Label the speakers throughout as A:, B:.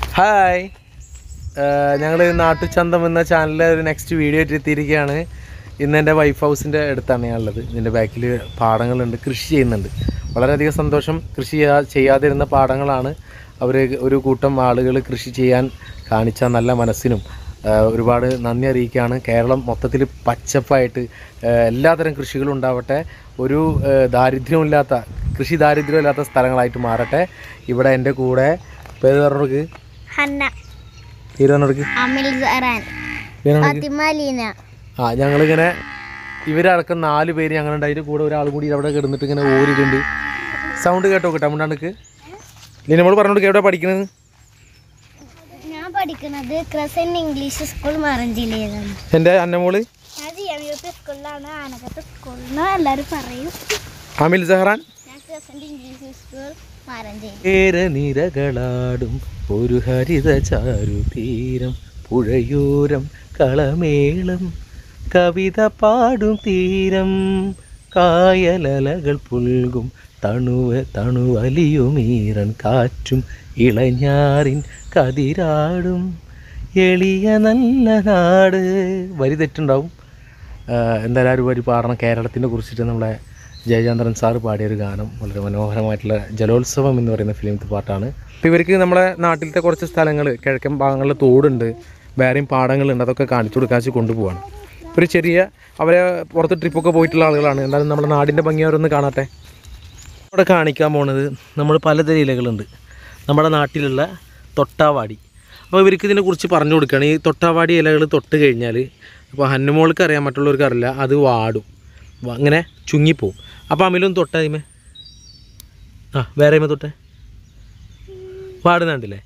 A: Hi ഞങ്ങൾ നാട്ടുചന്തം എന്ന ചാനലിലെ ഒരു നെക്സ്റ്റ് വീഡിയോ ആയിട്ട് എത്തിയിരിക്കുകയാണ് ഇന്ന് എൻ്റെ വൈഫ് ഹൗസിൻ്റെ അടുത്താണ് ഞാനുള്ളത് ഇതിൻ്റെ ബാക്കിൽ പാടങ്ങളുണ്ട് കൃഷി ചെയ്യുന്നുണ്ട് വളരെയധികം സന്തോഷം കൃഷി ചെയ്യാ ചെയ്യാതിരുന്ന പാടങ്ങളാണ് അവർ ഒരു കൂട്ടം ആളുകൾ കൃഷി ചെയ്യാൻ കാണിച്ച നല്ല മനസ്സിനും ആ, ഒരുപാട് നന്ദി അറിയിക്കുകയാണ് കേരളം മൊത്തത്തിൽ പച്ചപ്പായിട്ട് ആ, എല്ലാതരം കൃഷികളും ഉണ്ടാവട്ടെ ഒരു ആ, ദാരിദ്ര്യമില്ലാത്ത കൃഷി ദാരിദ്ര്യമില്ലാത്ത സ്ഥലങ്ങളായിട്ട് മാറട്ടെ ഇവിടെ എൻ്റെ കൂടെ പേര് പറഞ്ഞവർക്ക്
B: ഹന്ന
A: പേര് പറഞ്ഞവർക്ക്
B: അമിൽ സറാൻ
A: പേര് പറഞ്ഞവർക്ക്?
B: ഫാത്തിമ ലീന
A: ആ ഞങ്ങളിങ്ങനെ ഇവരടക്കം നാല് പേര് ഞങ്ങളുണ്ട് അതിൻ്റെ കൂടെ ഒരാൾ കൂടി അവിടെ കിടന്നിട്ട് ഇങ്ങനെ ഓരിയിട്ടുണ്ട് സൗണ്ട് കേട്ടോ കേട്ടോ മുണ്ടാണ്ടക്ക് നമ്മൾ പറഞ്ഞോണ്ട് എവിടെ പഠിക്കുന്നത്
B: ഞാൻ പഠിക്കുന്നത് ക്രസൻ ഇംഗ്ലീഷ് സ്കൂൾ മറഞ്ചിയിലാണ്
A: എൻ്റെ അന്നമോള്
B: ഞാൻ ജി എം യു പി സ്കൂളിലാണ് ആനക്കത്ത് സ്കൂളിൽ നിന്ന് എല്ലാവരും പറയും
A: അമിൽ സഹറാൻ
B: ഞാൻ ക്രസന്റ് ഇംഗ്ലീഷ് സ്കൂൾ മറഞ്ചേരി
A: ഏരനിരകളാടും ഒരു ഹരിത ചാരു തീരം പുഴയോരം കളമേളം കവിത പാടും തീരം കായലലകൾ പുൽകും തണുവ തണുവലിയുമീറൻ കാറ്റും ഇളഞ്ഞാറിൻ കതിരാടും എളിയ നല്ല നാട് വരി തെറ്റുണ്ടാവും ആഹ് എന്തായാലും ആ ഒരു വരി പാടണം കേരളത്തിനെ കുറിച്ചിട്ട് നമ്മളെ ജയചന്ദ്രൻ സാറ് പാടിയൊരു ഗാനം വളരെ മനോഹരമായിട്ടുള്ള ജലോത്സവം എന്ന് പറയുന്ന ഫിലിമത്തെ പാട്ടാണ് അപ്പോൾ ഇവർക്ക് നമ്മളെ നാട്ടിലത്തെ കുറച്ച് സ്ഥലങ്ങൾ കിഴക്കൻ ഭാഗങ്ങളിൽ തോടുണ്ട് വേറെയും പാടങ്ങളുണ്ട് അതൊക്കെ കാണിച്ചു കൊടുക്കാച്ച് കൊണ്ടുപോവാണ് ഒരു ചെറിയ അവരെ പുറത്ത് ട്രിപ്പൊക്കെ പോയിട്ടുള്ള ആളുകളാണ് എന്തായാലും നമ്മുടെ നാടിൻ്റെ ഭംഗി അവരൊന്ന് കാണട്ടെ ഇവിടെ കാണിക്കാൻ പോണത് നമ്മൾ പലതരം ഇലകളുണ്ട് നമ്മുടെ നാട്ടിലുള്ള തൊട്ടാവാടി അപ്പോൾ ഇവർക്ക് ഇതിനെക്കുറിച്ച് പറഞ്ഞു കൊടുക്കുകയാണ് ഈ തൊട്ടാവാടി ഇലകൾ തൊട്ട് കഴിഞ്ഞാൽ അപ്പോൾ ഹന്നുമോൾക്ക് അറിയാം മറ്റുള്ളവർക്ക് അറിയില്ല അത് വാടും വ- അങ്ങനെ ചുങ്ങിപ്പോവും അപ്പോൾ അമിലൊന്ന് തൊട്ടായ്മേ ആ വേറെ അയിമ തൊട്ടേ വാടുന്നുണ്ടല്ലേ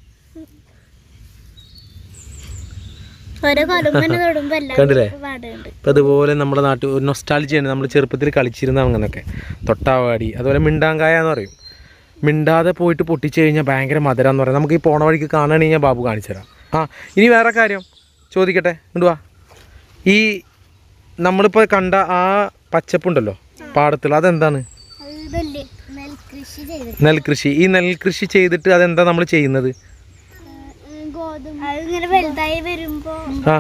B: ഓരോ കൊലമ്പന് തൊടുമ്പോ
A: കണ്ടില്ലേ?
B: എല്ലാവരും പാടുന്നുണ്ട്
A: അപ്പോൾ അതുപോലെ നമ്മുടെ നാട്ടിൽ ഒരു നൊസ്റ്റാൾജിയാണ് നമ്മൾ ചെറുപ്പത്തിൽ കളിച്ചിരുന്ന അങ്ങനെയൊക്കെ തൊട്ടാവാടി അതുപോലെ മിണ്ടാങ്കായ എന്ന് പറയും മിണ്ടാതെ പോയിട്ട് പൊട്ടിച്ച് കഴിഞ്ഞാൽ ഭയങ്കര മധുരം എന്ന് പറയാം നമുക്ക് ഈ പോണ വഴിക്ക് കാണുകയാണെങ്കിൽ ഞാൻ ബാബു കാണിച്ചു തരാം ആ ഇനി വേറെ കാര്യം ചോദിക്കട്ടെ എന്തുവാ ഈ നമ്മളിപ്പോൾ കണ്ട ആ പച്ചപ്പുണ്ടല്ലോ പാടത്തുള്ള അതെന്താണ്
B: അത് ഇതല്ലേ നെൽകൃഷി ചെയ്തിട്ട്
A: നെൽകൃഷി ഈ നെൽകൃഷി ചെയ്തിട്ട് അതെന്താ നമ്മൾ ചെയ്യുന്നത്
B: ഗോതമ്പ് അതിങ്ങനെ വലുതായി വരുമ്പോ
A: ആ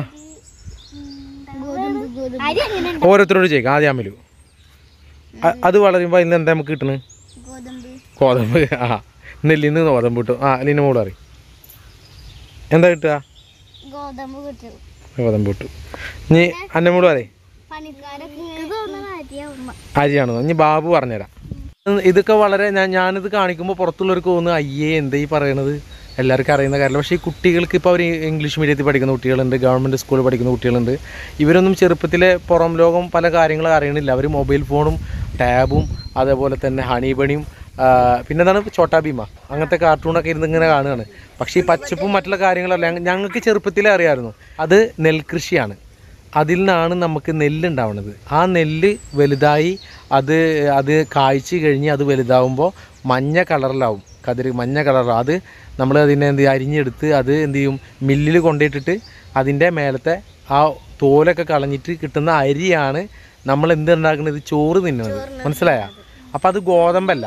B: ഗോതമ്പ് ഗോതമ്പ് അരി എങ്ങനെ
A: ഓരോരുത്തരോട് ചോദിക്കാം ആദ്യം അമലു അ- അത് വളരുമ്പോൾ അതിന് എന്താ നമുക്ക് കിട്ടുന്നത്
B: ഗോതമ്പ്
A: ഗോതമ്പ് ആ നെല്ലിന്ന് ഗോതമ്പ് കിട്ടും ആ ലിന മോള് പറയും എന്താ കിട്ടുക
B: ഗോതമ്പ് കിട്ടും
A: ഗോതമ്പ് കിട്ടും ഇനി അന്നമോട് പറയും
B: പണിക്കാരൊക്കെ എനിക്ക് തോന്നുന്ന അരിയാവുമ്പോ
A: അരിയാണോ ഇനി ബാബു പറഞ്ഞുതരാം ഉം, ഇതൊക്കെ വളരെ ഞാൻ ഞാനിത് കാണിക്കുമ്പോൾ പുറത്തുള്ളവർക്ക് തോന്നുന്നു അയ്യേ എന്താ ഈ പറയണത് എല്ലാവർക്കും അറിയുന്ന കാര്യമല്ല പക്ഷേ ഈ കുട്ടികൾക്ക് ഇപ്പോൾ അവർ ഇംഗ്ലീഷ് മീഡിയത്തിൽ പഠിക്കുന്ന കുട്ടികളുണ്ട് ഗവൺമെൻറ് സ്കൂളിൽ പഠിക്കുന്ന കുട്ടികളുണ്ട് ഇവരൊന്നും ചെറുപ്പത്തിലെ പുറം ലോകം പല കാര്യങ്ങളും അറിയണില്ല അവർ മൊബൈൽ ഫോണും ടാബും അതേപോലെ തന്നെ ഹണി ബണിയും ആ, പിന്നെ എന്താണ് ചോട്ടാ ഭീമ അങ്ങനത്തെ കാർട്ടൂണൊക്കെ ഇരുന്ന് ഇങ്ങനെ കാണുകയാണ് പക്ഷേ ഈ പച്ചപ്പും മറ്റുള്ള കാര്യങ്ങളല്ല ഞങ്ങ- ഞങ്ങൾക്ക് ചെറുപ്പത്തിലേ അറിയാമായിരുന്നു അത് നെൽകൃഷിയാണ് അതിൽ നിന്നാണ് നമുക്ക് നെല്ലുണ്ടാവുന്നത് ആ നെല്ല് വലുതായി അത് അത് കായ്ച്ച് കഴിഞ്ഞ് അത് വലുതാവുമ്പോൾ മഞ്ഞ കളറിലാവും കതിര് മഞ്ഞ കളറാവും അത് നമ്മൾ അതിനെ എന്ത് ചെയ്യും അരിഞ്ഞെടുത്ത് അത് എന്ത് ചെയ്യും മില്ലിൽ കൊണ്ടിട്ടിട്ട് അതിൻ്റെ മേലത്തെ ആ തോലൊക്കെ കളഞ്ഞിട്ട് കിട്ടുന്ന അരിയാണ് നമ്മൾ എന്ത് ഉണ്ടാക്കുന്നത് ചോറ് തിന്നുന്നത് മനസ്സിലായ അപ്പം അത് ഗോതമ്പല്ല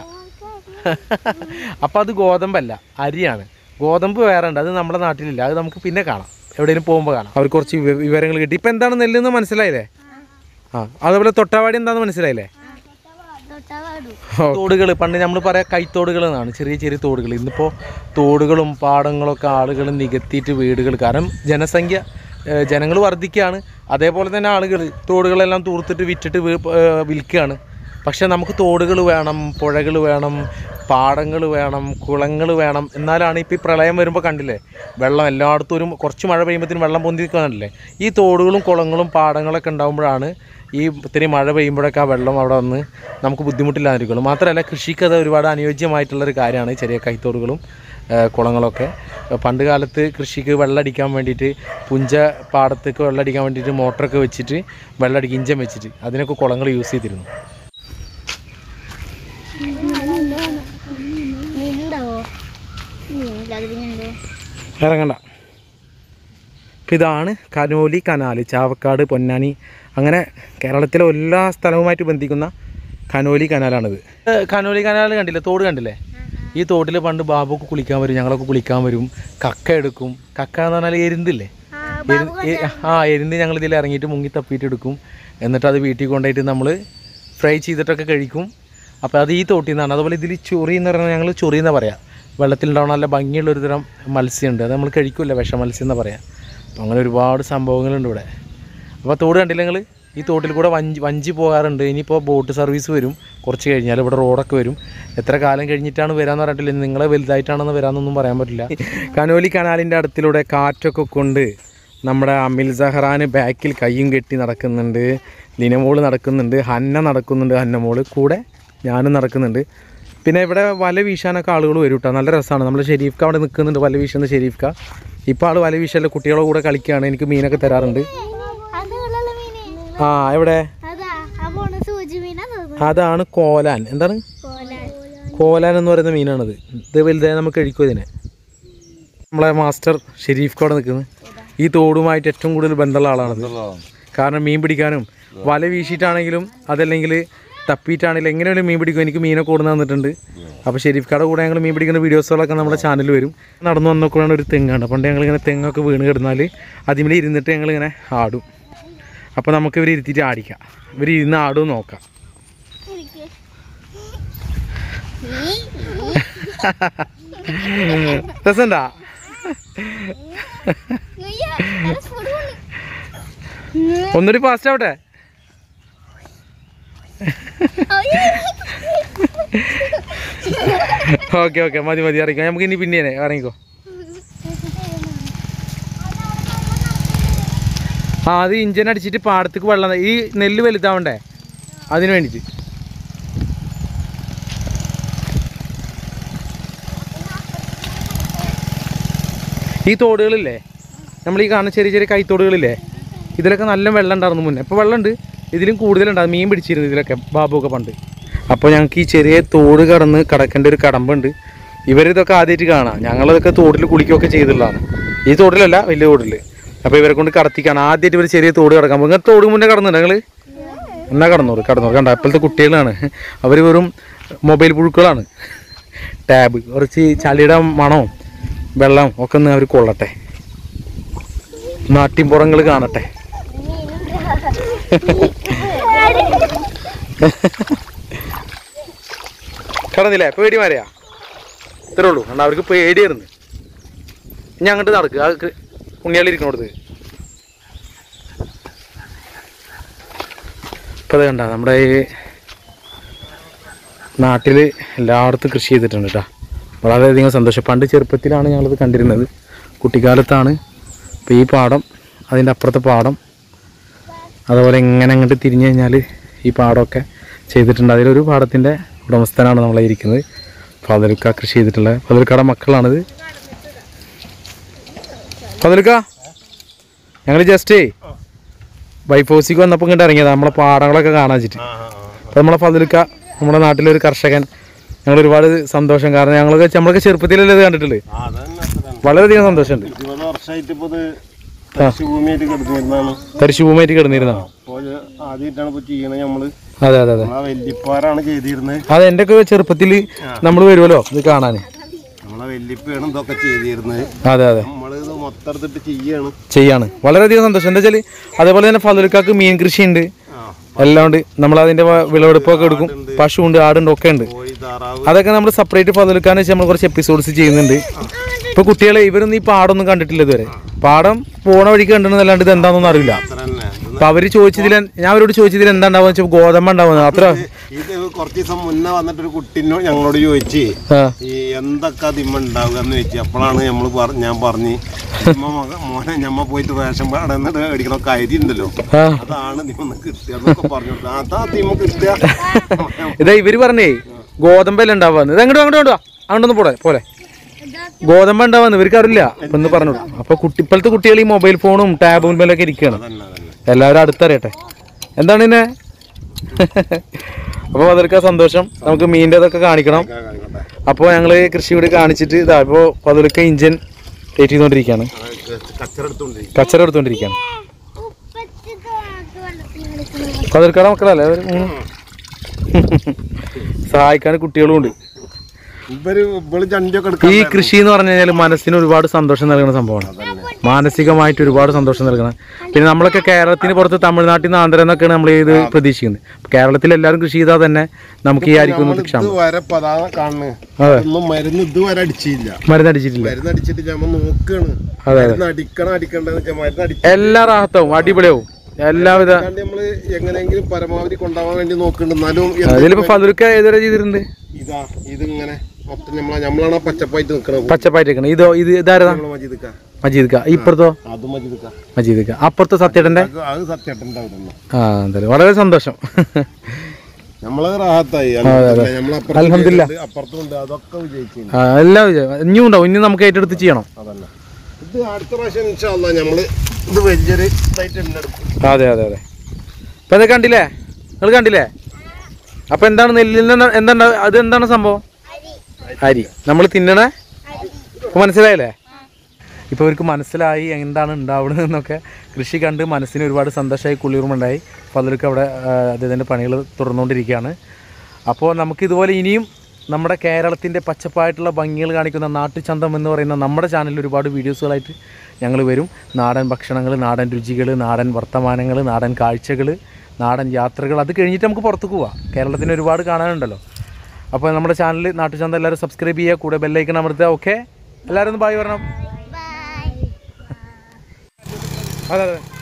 A: അപ്പം അത് ഗോതമ്പല്ല അരിയാണ് ഗോതമ്പ് വേറെ ഉണ്ട് അത് നമ്മുടെ നാട്ടിലില്ല അത് നമുക്ക് പിന്നെ കാണാം എവിടെയെങ്കിലും പോകുമ്പോൾ കാണാം അവർക്ക് കുറച്ച് വിവ- വിവരങ്ങൾ കിട്ടി ഇപ്പം എന്താണ് നെല്ലെന്ന് മനസ്സിലായില്ലേ ആ അതേപോലെ തൊട്ടാവാടി എന്താണെന്ന് മനസ്സിലായില്ലേ
B: തൊട്ടാവാടു
A: തോടുകൾ പണ്ട് നമ്മൾ പറയാം കൈത്തോടുകൾ എന്നാണ് ചെറിയ ചെറിയ തോടുകൾ ഇന്നിപ്പോൾ തോടുകളും പാടങ്ങളൊക്കെ ആളുകൾ നികത്തിയിട്ട് വീടുകൾ കാരണം ജനസംഖ്യ ജനങ്ങൾ വർദ്ധിക്കുകയാണ് അതേപോലെ തന്നെ ആളുകൾ തോടുകളെല്ലാം തൂർത്തിട്ട് വിറ്റിട്ട് വീ- ഏഹ് വിൽക്കുകയാണ് പക്ഷേ നമുക്ക് തോടുകൾ വേണം പുഴകൾ വേണം പാടങ്ങൾ വേണം കുളങ്ങൾ വേണം എന്നാലാണ് ഇപ്പോൾ ഈ പ്രളയം വരുമ്പോൾ കണ്ടില്ലേ വെള്ളം എല്ലായിടത്തും ഒരു കുറച്ച് മഴ പെയ്യുമ്പോഴത്തേനും വെള്ളം പൊന്തി നിൽക്കുന്നുണ്ടല്ലേ ഈ തോടുകളും കുളങ്ങളും പാടങ്ങളൊക്കെ ഉണ്ടാകുമ്പോഴാണ് ഈ ഇത്തിരി മഴ പെയ്യുമ്പോഴൊക്കെ ആ വെള്ളം അവിടെ വന്ന് നമുക്ക് ബുദ്ധിമുട്ടില്ലാതിരിക്കുള്ളൂ മാത്രമല്ല കൃഷിക്ക് അത് ഒരുപാട് അനുയോജ്യമായിട്ടുള്ളൊരു കാര്യമാണ് ചെറിയ കൈത്തോടുകളും ആ, കുളങ്ങളൊക്കെ പണ്ട് കാലത്ത് കൃഷിക്ക് വെള്ളമടിക്കാൻ വേണ്ടിയിട്ട് പുഞ്ച പാടത്തേക്ക് വെള്ളമടിക്കാൻ വേണ്ടിയിട്ട് മോട്ടറൊക്കെ വെച്ചിട്ട് വെള്ളമടിക്കുക ഇഞ്ചം വെച്ചിട്ട് അതിനൊക്കെ കുളങ്ങൾ യൂസ് ചെയ്തിരുന്നു
B: മീനുണ്ടാവോ മീനില്ലാതെ പിന്നെന്തോ
A: ഇറങ്ങണ്ട അപ്പം ഇതാണ് കനോലി കനാൽ ചാവക്കാട് പൊന്നാനി അങ്ങനെ കേരളത്തിലെ എല്ലാ സ്ഥലവുമായിട്ട് ബന്ധിക്കുന്ന കനോലി കനാലാണിത് ഏ, കനോലി കനാൽ കണ്ടില്ലേ തോട് കണ്ടില്ലേ ഈ തോട്ടിൽ പണ്ട് ബാബുക്ക് കുളിക്കാൻ വരും ഞങ്ങളൊക്കെ കുളിക്കാൻ വരും കക്ക എടുക്കും കക്ക എന്ന് പറഞ്ഞാൽ എരുന്തില്ലേ
B: ആ,
A: എരു- എ- ആ എരുന്ത് ഞങ്ങൾ ഇതിൽ ഇറങ്ങിയിട്ട് മുങ്ങി തപ്പിയിട്ട് എടുക്കും എന്നിട്ട് അത് വീട്ടിൽ കൊണ്ടുപോയിട്ട് നമ്മൾ ഫ്രൈ ചെയ്തിട്ടൊക്കെ കഴിക്കും അപ്പോൾ അത് ഈ തോട്ടിൽ നിന്നാണ് അതുപോലെ ഇതിൽ ചൊറി എന്ന് പറഞ്ഞാൽ ഞങ്ങൾ ചൊറി എന്ന് പറയാം വെള്ളത്തിലുണ്ടാവുന്ന നല്ല ഭംഗിയുള്ള ഒരു തരം മത്സ്യമുണ്ട് അത് നമ്മൾ കഴിക്കില്ല വിഷ മത്സ്യം എന്ന് പറയാം അപ്പോൾ അങ്ങനെ ഒരുപാട് സംഭവങ്ങളുണ്ട് ഇവിടെ അപ്പോൾ തോട് കണ്ടില്ല നിങ്ങൾ ഈ തോട്ടിൽ കൂടെ വഞ്ചി വഞ്ചി പോകാറുണ്ട് ഇനിയിപ്പോൾ ബോട്ട് സർവീസ് വരും കുറച്ച് കഴിഞ്ഞാൽ ഇവിടെ റോഡൊക്കെ വരും എത്ര കാലം കഴിഞ്ഞിട്ടാണ് വരാമെന്ന് പറഞ്ഞിട്ടില്ല ഇനി നിങ്ങളെ വലുതായിട്ടാണെന്ന് വരാമെന്നൊന്നും പറയാൻ പറ്റില്ല കനോലി കനാലിൻ്റെ അടുത്തിലൂടെ കാറ്റൊക്കെ കൊണ്ട് നമ്മുടെ അമിൽ സഹറാന് ബാക്കിൽ കയ്യും കെട്ടി നടക്കുന്നുണ്ട് ലിനമോള് നടക്കുന്നുണ്ട് ഹന്ന നടക്കുന്നുണ്ട് ഹന്നമോള് കൂടെ ഞാനും നടക്കുന്നുണ്ട് പിന്നെ ഇവിടെ വല വീശാനൊക്കെ ആളുകൾ വരും കേട്ടോ നല്ല രസമാണ് നമ്മൾ ഷെരീഫ്ക്ക അവിടെ നിൽക്കുന്നുണ്ട് വല വീശുന്ന ഷെരീഫ്ക്ക ഇപ്പോൾ ആൾ വല വീശല്ല കുട്ടികളുടെ കൂടെ കളിക്കുകയാണ് എനിക്ക് മീനൊക്കെ തരാറുണ്ട്
B: അത് ഉള്ള മീന്
A: ആ എവിടെ
B: അതാ ആ പോണ സൂചി മീനാ തോന്നുന്നു
A: അതാണ് കോലാൻ എന്താണ്
B: കോലാൻ
A: കോലാൻ എന്ന് പറയുന്ന മീനാണത് ഇത് വലുതായി നമുക്ക് കഴിക്കും ഇതിനെ നമ്മളെ മാസ്റ്റർ ഷെരീഫ് അവിടെ നിൽക്കുന്നത് ഈ തോടുമായിട്ട് ഏറ്റവും കൂടുതൽ ബന്ധമുള്ള ആളാണത് കാരണം മീൻ പിടിക്കാനും വല വീശിയിട്ടാണെങ്കിലും അതല്ലെങ്കിൽ തപ്പിയിട്ടാണെങ്കിലും എങ്ങനെയാലും മീൻ പിടിക്കും എനിക്ക് മീനൊക്കെ കൊടുന്ന് തന്നിട്ടുണ്ട് അപ്പോൾ ഷെരീഫ് കട കൂടെ ഞങ്ങൾ മീൻ പിടിക്കുന്ന വീഡിയോസുകളൊക്കെ നമ്മുടെ ചാനലിൽ വരും നടന്നു വന്നപ്പോഴാണ് ഒരു തെങ്ങാണ് പണ്ട് ഞങ്ങളിങ്ങനെ തെങ്ങൊക്കെ വീണ് കിടന്നാൽ അതിൽ ഇരുന്നിട്ട് ഞങ്ങളിങ്ങനെ ആടും അപ്പോൾ നമുക്ക് ഇവർ ഇരുത്തിയിട്ട് ആടിക്കാം ഇവർ ഇരുന്ന് ആടും നോക്കാം രസണ്ടാ ഒന്നൊരു ഫാസ്റ്റ് ആവട്ടെ ഓക്കെ ഓക്കെ മതി മതി ഇറങ്ങിക്കോ നമുക്ക് ഇനി പിന്നെ ഇറങ്ങിക്കോ ആ അത് ഇഞ്ചൻ അടിച്ചിട്ട് പാടത്തേക്ക് വെള്ളം ഈ നെല്ല് വലുതാവണ്ടേ അതിന് വേണ്ടിയിട്ട് ഈ തോടുകളില്ലേ നമ്മൾ ഈ കാണുന്ന ചെറിയ ചെറിയ കൈത്തോടുകളില്ലേ ഇതിലൊക്കെ നല്ല വെള്ളം ഉണ്ടായിരുന്നു മുന്നേ ഇപ്പോൾ വെള്ളമുണ്ട് ഇതിലും കൂടുതലുണ്ടാകും മീൻ പിടിച്ചിരുന്നു ഇതിലൊക്കെ ബാബുവൊക്കെ പണ്ട് അപ്പോൾ ഞങ്ങൾക്ക് ഈ ചെറിയ തോട് കടന്ന് കടക്കേണ്ട ഒരു കടമ്പുണ്ട് ഇവരിതൊക്കെ ആദ്യമായിട്ട് കാണാം ഞങ്ങളിതൊക്കെ തോട്ടിൽ കുളിക്കുകയൊക്കെ ചെയ്തിട്ടുള്ളതാണ് ഈ തോട്ടിലല്ല വലിയ തോട്ടിൽ അപ്പോൾ ഇവരെ കൊണ്ട് കടത്തിക്കാണ് ആദ്യമായിട്ട് ഇവർ ചെറിയ തോട് കടക്കാൻ പോകും ഇങ്ങനെ തോട് മുന്നേ കടന്നുണ്ട് ഞങ്ങൾ എന്നാ കടന്നോറ് കടന്നോറ് കണ്ട ഇപ്പോഴത്തെ കുട്ടികളാണ് അവർ വെറും മൊബൈൽ പുഴുക്കളാണ് ടാബ് കുറച്ച് ചളിയുടെ മണവും വെള്ളം ഒക്കെ ഒന്ന് അവർ കൊള്ളട്ടെ നാട്ടിൻപുറങ്ങൾ കാണട്ടെ കടന്നില്ലേ പേടി മാറിയാ ഇത്രേ ഉള്ളൂ കാരണം അവർക്ക് പേടിയായിരുന്നു ഇനി അങ്ങോട്ട് നടക്കുക ആ ഉണ്ണിയാളി ഇരിക്കണോടത്ത് ഇപ്പം അത് കണ്ട നമ്മുടെ ഈ നാട്ടിൽ എല്ലായിടത്തും കൃഷി ചെയ്തിട്ടുണ്ട് കേട്ടോ വളരെയധികം സന്തോഷം പണ്ട് ചെറുപ്പത്തിലാണ് ഞങ്ങളിത് കണ്ടിരുന്നത് കുട്ടിക്കാലത്താണ് ഇപ്പോൾ ഈ പാടം അതിൻ്റെ അപ്പുറത്തെ പാടം അതുപോലെ ഇങ്ങനെ അങ്ങോട്ട് തിരിഞ്ഞു കഴിഞ്ഞാൽ ഈ പാടമൊക്കെ ചെയ്തിട്ടുണ്ട് അതിലൊരു പാടത്തിൻ്റെ ഉടമസ്ഥനാണ് നമ്മളെ ഇരിക്കുന്നത് ഫാദലുക്ക കൃഷി ചെയ്തിട്ടുള്ള ഫാദലുക്കയുടെ മക്കളാണിത് ഫാദലുക്ക ഞങ്ങൾ ജസ്റ്റ് ബൈഫോസിക്ക് വന്നപ്പോൾ ഇങ്ങോട്ട് ഇറങ്ങിയതാണ് നമ്മളെ പാടങ്ങളൊക്കെ കാണാൻ വെച്ചിട്ട് അപ്പോൾ നമ്മളെ ഫതിൽക്ക നമ്മുടെ നാട്ടിലൊരു കർഷകൻ ഞങ്ങൾ ഒരുപാട് സന്തോഷം കാരണം ഞങ്ങളൊക്കെ നമ്മളൊക്കെ ചെറുപ്പത്തിലല്ലേ ഇത് കണ്ടിട്ടുള്ളത് വളരെയധികം സന്തോഷമുണ്ട്
C: ഇരുപത് വർഷമായിട്ട് ഇപ്പൊ ഇത് കൃഷിഭൂമിയായിട്ട് കിടന്നിരുന്നാണ്
A: തരിശു ഭൂമിയായിട്ട് കിടന്നിരുന്നതാണ്
C: അപ്പോൾ ആദ്യമായിട്ടാണ് ഇപ്പൊ ചെയ്യണത് നമ്മള്
A: അതെ അതെ അതെ
C: നമ്മളെ വല്യപ്പാരാണ് ചെയ്തിരുന്നത്
A: അത് എൻ്റെ ഒക്കെ ചെറുപ്പത്തിൽ നമ്മൾ വരുമല്ലോ ഇത് കാണാൻ
C: നമ്മളെ വല്യപ്പയാണ് ഇതൊക്കെ ചെയ്തിരുന്നത്
A: അതെ അതെ
C: നമ്മൾ ഇത് മൊത്തം എടുത്തിട്ട് ചെയ്യാണ്
A: ചെയ്യാണ് വളരെയധികം സന്തോഷം എന്താ വെച്ചാൽ അതേപോലെ തന്നെ ഫതിൽക്കാക്ക് മീൻ കൃഷിയുണ്ട്
C: ആ
A: എല്ലാം ഉണ്ട് നമ്മൾ അതിൻ്റെ വിളവെടുപ്പൊക്കെ എടുക്കും പശുവുണ്ട് ആടുണ്ട് ഒക്കെ ഉണ്ട്
C: കോഴി താറാവ്
A: അതൊക്കെ നമ്മൾ സെപ്പറേറ്റ് ഫതിൽക്കാന്ന് വെച്ചാൽ നമ്മൾ കുറച്ച് എപ്പിസോഡ്സ് ചെയ്യുന്നുണ്ട് ഇപ്പൊ കുട്ടികളെ ഇവരൊന്നും ഈ പാടൊന്നും കണ്ടിട്ടില്ല ഇതുവരെ പാടം പോണ വഴിക്ക് കണ്ടിട്ടുന്നല്ലാണ്ട് ഇത് എന്താണെന്നൊന്നും അറിയില്ല
C: അത്ര തന്നെ ഇത്
A: അപ്പൊ അവര് ചോദിച്ചതിൽ ഞാൻ അവരോട് ചോദിച്ചതിൽ എന്താ ഉണ്ടാവുക വെച്ചാൽ ഗോതമ്പ് ഉണ്ടാവുന്നത് അത്ര
C: ഇത് കുറച്ച് ദിവസം മുന്നേ വന്നിട്ടൊരു കുട്ടീനോട് ഞങ്ങളോട് ചോദിച്ച്
A: ആ,
C: ഈ എന്തൊക്കെ ദിമ്മ ഉണ്ടാവുക എന്ന് ചോദിച്ചു അപ്പോഴാണ് നമ്മൾ ഞാൻ പറഞ്ഞ് ദിമ്മ മക- മോനെ ഞമ്മ പോയിട്ട് റേഷൻ പാട എന്നിട്ട് മേടിക്കണ കരി ഉണ്ടല്ലോ
A: ആ.
C: അതാണ് ദിമ്മ കിട്ടുക എന്നൊക്കെ പറഞ്ഞു കൊടുത്തു. അതാ ദിമ്മ കിട്ടുക
A: ഇതാ ഇവര് പറഞ്ഞേ ഗോതമ്പല്ല ഉണ്ടാവുക ഇത് അങ്ങോട്ട് അങ്ങോട്ട് കൊണ്ടുവാ അങ്ങോട്ടൊന്ന് പോടെ പോലെ ഗോതമ്പ് ഉണ്ടാവുന്ന ഇവർക്ക് അറിയില്ല അപ്പൊ ഒന്ന് പറഞ്ഞു അപ്പൊ കുട്ടി ഇപ്പോഴത്തെ കുട്ടികൾ ഈ മൊബൈൽ ഫോണും ടാബും മേലൊക്കെ ഇരിക്കുകയാണ്
C: തന്നെ തന്നെ
A: എല്ലാവരും അടുത്തറിയട്ടെ എന്താണ് പിന്നെ അപ്പോൾ അതൊക്കെ സന്തോഷം നമുക്ക് മീൻ്റെ അതൊക്കെ കാണിക്കണം
C: കാണിക്കട്ടെ
A: അപ്പോൾ ഞങ്ങൾ കൃഷി കൂടി കാണിച്ചിട്ട് ഇതാ ഇപ്പോൾ പതിലൊക്കെ ഇഞ്ചൻ ടേറ്റ് ചെയ്തുകൊണ്ടിരിക്കുകയാണ്
C: കച്ചറ എടുത്തോണ്ടിരിക്കും
A: കച്ചറ എടുത്തുകൊണ്ടിരിക്കുകയാണ്
B: ഉപ്പത്ത് തോക്ക് വെള്ളത്തിൽ കളിക്കുന്നത്
A: പതിൽക്കട മക്കളല്ലേ അവർ മൂന്ന് സഹായിക്കാൻ കുട്ടികളും ഉണ്ട്
C: ഇവര് ഇവള് ചണ്ടിയൊക്കെ
A: ഈ
C: എടുക്കാൻ
A: കൃഷി എന്ന് പറഞ്ഞു കഴിഞ്ഞാൽ മനസ്സിന് ഒരുപാട് സന്തോഷം നൽകുന്ന സംഭവമാണ് മാനസികമായിട്ട് ഒരുപാട് സന്തോഷം നൽകണം പിന്നെ നമ്മളൊക്കെ കേരളത്തിന് പുറത്ത് തമിഴ്നാട്ടിൽ നിന്ന് ആന്ധ്ര എന്നൊക്കെയാണ് നമ്മൾ ഇത് പ്രതീക്ഷിക്കുന്നത് കേരളത്തിൽ എല്ലാവരും കൃഷി ചെയ്താൽ തന്നെ നമുക്ക് ഈ ആയിരിക്കും
C: നമ്മൾ
A: ക്ഷാമം
C: ഇതുവരെ പതാക കാണുന്നത്
A: അതെ
C: ഒന്നും മരുന്ന് ഇതുവരെ അടിച്ചില്ല
A: മരുന്നടിച്ചിട്ടില്ല
C: മരുന്ന് അടിച്ചിട്ട് നമ്മൾ നോക്കാണ്
A: അതെ
C: മരുന്ന് അടിക്കണം അടിക്കണ്ടെന്ന് വെച്ചാൽ മരുന്ന് അടിച്ച്
A: എല്ലാ റാഹത്തവും അടിപൊളിയാവും എല്ലാവിധ
C: അല്ലാണ്ട് നമ്മള് എങ്ങനെയെങ്കിലും പരമാവധി കൊണ്ടുപോകാൻ വേണ്ടി നോക്കുന്നുണ്ട് എന്നാലും
A: ഇതിലിപ്പോ ഫലൂർക്ക ഏതുവരെ ചെയ്തിട്ടുണ്ട്
C: ഇതാ ഇതിങ്ങനെ മൊത്തം നമ്മളെ നമ്മളാണ് ആ പച്ചപ്പായിട്ട് നിൽക്കണത്
A: പച്ചപ്പായിട്ടേക്കണം ഇതോ ഇത് ഇതാരതാ
C: നമ്മളെ മജീദ്ക്ക
A: മജീദ് ക ഇപ്പുറത്തോ
C: അത് മജീദ്ക്ക
A: മജീദ് ക അപ്പുറത്തെ സത്യേട്ടന്റെ
C: അത് അത് സത്യേട്ടൻ്റെ അവിടെ നിന്ന്
A: ആ എന്തായാലും വളരെ സന്തോഷം
C: നമ്മളെ റാഹത്തായി
A: അൽഹംദുലില്ലാ.
C: നമ്മളപ്പുറത്തുണ്ട് അപ്പുറത്തുണ്ട് അതൊക്കെ വിജയിച്ചു
A: ആ, എല്ലാം വിജയം. ഇനിയും ഉണ്ടാവും ഇനി നമുക്ക് ഏറ്റെടുത്ത് ചെയ്യണം
C: അതന്നെ ഇത് അടുത്ത പ്രാവശ്യം ഇൻഷാല്ല നമ്മള് ഇത് വലിയൊരു ഇതായിട്ട് തന്നെ എടുക്കും
A: അതെ അതെ അതെ അപ്പൊ അത് കണ്ടില്ലേ നിങ്ങൾ കണ്ടില്ലേ അപ്പൊ എന്താണ് നെല്ലിൽ നിന്ന് എന്താണ് അത് എന്താണ് സംഭവം അരി നമ്മൾ തിന്നണേ ഇപ്പൊ മനസ്സിലായില്ലേ ഇപ്പൊ ഇവർക്ക് മനസ്സിലായി എന്താണ് ഉണ്ടാവുന്നത് എന്നൊക്കെ കൃഷി കണ്ട് മനസ്സിന് ഒരുപാട് സന്തോഷമായി കുളിർമുണ്ടായി അപ്പോൾ അതിലൊക്കെ അവിടെ ആ, അദ്ദേഹത്തിൻ്റെ പണികൾ തുടർന്നുകൊണ്ടിരിക്കുകയാണ് അപ്പോൾ നമുക്ക് ഇതുപോലെ ഇനിയും നമ്മുടെ കേരളത്തിൻ്റെ പച്ചപ്പായിട്ടുള്ള ഭംഗികൾ കാണിക്കുന്ന നാട്ടുചന്തം എന്ന് പറയുന്ന നമ്മുടെ ചാനലിൽ ഒരുപാട് വീഡിയോസുകളായിട്ട് ഞങ്ങൾ വരും നാടൻ ഭക്ഷണങ്ങൾ നാടൻ രുചികൾ നാടൻ വർത്തമാനങ്ങൾ നാടൻ കാഴ്ചകൾ നാടൻ യാത്രകൾ അത് കഴിഞ്ഞിട്ട് നമുക്ക് പുറത്തേക്ക് പോവാം കേരളത്തിന് ഒരുപാട് കാണാനുണ്ടല്ലോ അപ്പോൾ നമ്മുടെ ചാനൽ നാട്ടുചന്തം എല്ലാവരും സബ്സ്ക്രൈബ് ചെയ്യുക കൂടെ ബെല്ലൈക്കൺ അമർത്തുക ഓക്കെ എല്ലാവരും ഒന്ന് ബായ് പറയണം
B: ബൈ
A: അതെ അതെ